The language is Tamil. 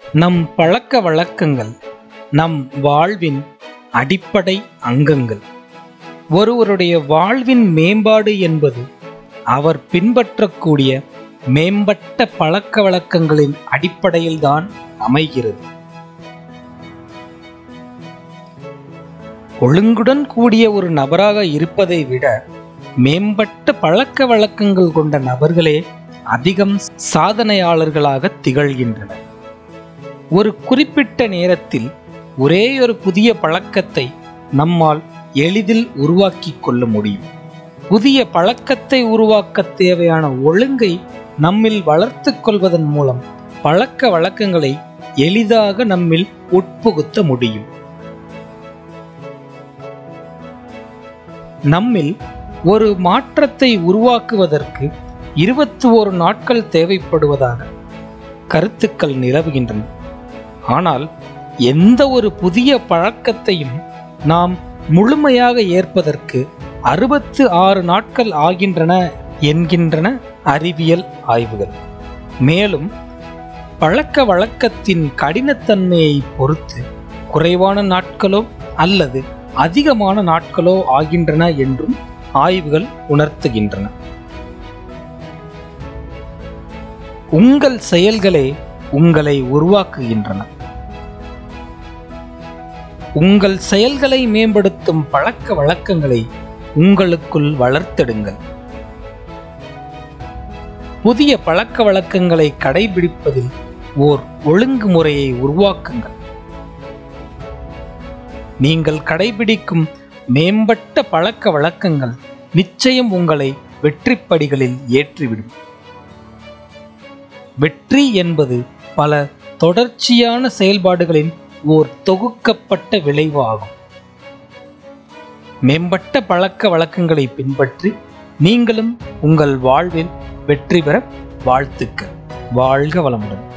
நம் பழக்க வழக்கங்கள் நம் வாழ்வின் அடிப்படை அங்கங்கள் ஒருவருடைய வாழ்வின் மேம்பாடு என்பது அவர் பின்பற்றக்கூடிய மேம்பட்ட பழக்க வழக்கங்களின் அடிப்படையில்தான் அமைகிறது ஒழுங்குடன் கூடிய ஒரு நபராக இருப்பதை விட மேம்பட்ட பழக்க வழக்கங்கள் கொண்ட நபர்களே அதிகம் சாதனையாளர்களாக திகழ்கின்றனர் ஒரு குறிப்பிட்ட நேரத்தில் ஒரே ஒரு புதிய பழக்கத்தை நம்மால் எளிதில் உருவாக்கிக் கொள்ள முடியும் புதிய பழக்கத்தை உருவாக்க தேவையான ஒழுங்கை நம்மில் வளர்த்துக் கொள்வதன் மூலம் பழக்க வழக்கங்களை எளிதாக நம்மில் உட்புகுத்த முடியும் நம்மில் ஒரு மாற்றத்தை உருவாக்குவதற்கு இருபத்தி ஓரு நாட்கள் தேவைப்படுவதாக கருத்துக்கள் நிலவுகின்றன ஆனால் எந்த ஒரு புதிய பழக்கத்தையும் நாம் முழுமையாக ஏற்பதற்கு அறுபத்து ஆறு நாட்கள் ஆகின்றன என்கின்றன அறிவியல் ஆய்வுகள் மேலும் பழக்க வழக்கத்தின் கடினத்தன்மையை பொறுத்து குறைவான நாட்களோ அல்லது அதிகமான நாட்களோ ஆகின்றன என்றும் ஆய்வுகள் உணர்த்துகின்றன உங்கள் செயல்களே உங்களை உருவாக்குகின்றன உங்கள் செயல்களை மேம்படுத்தும் பழக்க வழக்கங்களை உங்களுக்குள் வளர்த்தெடுங்கள் புதிய பழக்க வழக்கங்களை கடைபிடிப்பதில் ஓர் ஒழுங்குமுறையை உருவாக்குங்கள் நீங்கள் கடைபிடிக்கும் மேம்பட்ட பழக்க வழக்கங்கள் நிச்சயம் உங்களை வெற்றிப்படிகளில் ஏற்றிவிடும் வெற்றி என்பது பல தொடர்ச்சியான செயல்பாடுகளின் ஓர் தொகுக்கப்பட்ட விளைவு ஆகும் மேம்பட்ட பழக்க வழக்கங்களை பின்பற்றி நீங்களும் உங்கள் வாழ்வில் வெற்றி பெற வாழ்த்துக்கள் வாழ்க வளமுடன்